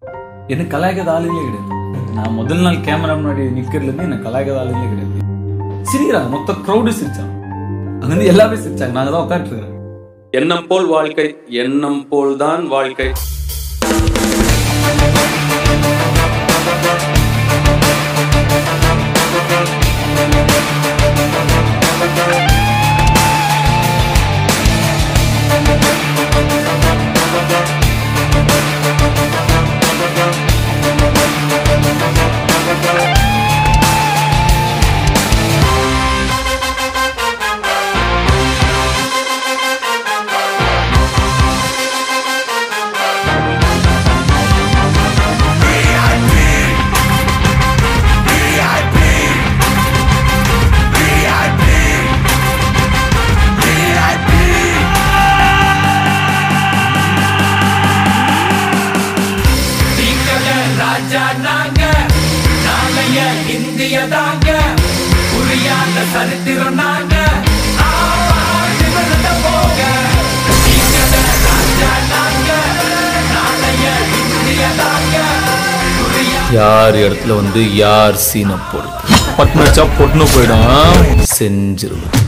எனக்கு கலாய்க்காத ஆளுங்களே கிடையாது நான் முதல் நாள் கேமரா முன்னாடி நிக்கிறதுல இருந்து எனக்கு கலாய்க்காத ஆளுங்களே கிடையாது சிரிக்கிறாங்க மொத்த க்ரௌடு சிரிச்சாங்க அங்க இருந்து எல்லாமே சிரிச்சாங்க நாங்க தான் உட்காந்துருக்கிறேன் எண்ணம் போல் வாழ்க்கை எண்ணம் போல் தான் வாழ்க்கை நீங்கள ராஜா நாங்க நாளைய இந்திய தாங்க புரியாத சரித்திரம் நாங்க ஆமா, நிமிர்ந்த போக நீங்கள ராஜா நாங்க நாளைய இந்திய தாங்க புரியாத யார் இடத்துல வந்து யார் சீனை போடு பட்டுனச்சா பொட்டுன்னு போயிடும் செஞ்சிருவேன்